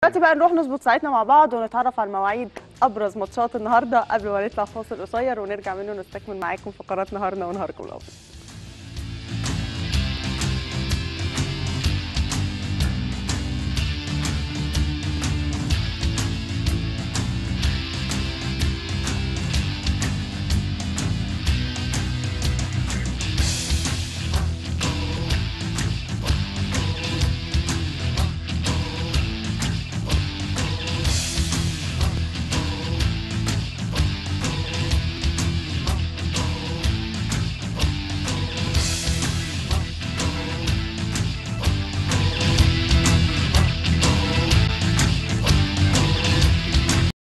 دلوقتي بقى نروح نظبط ساعتنا مع بعض ونتعرف على مواعيد ابرز ماتشات النهارده قبل ما نطلع فاصل قصير ونرجع منه نستكمل معاكم فقرات نهارنا ونهاركم الافضل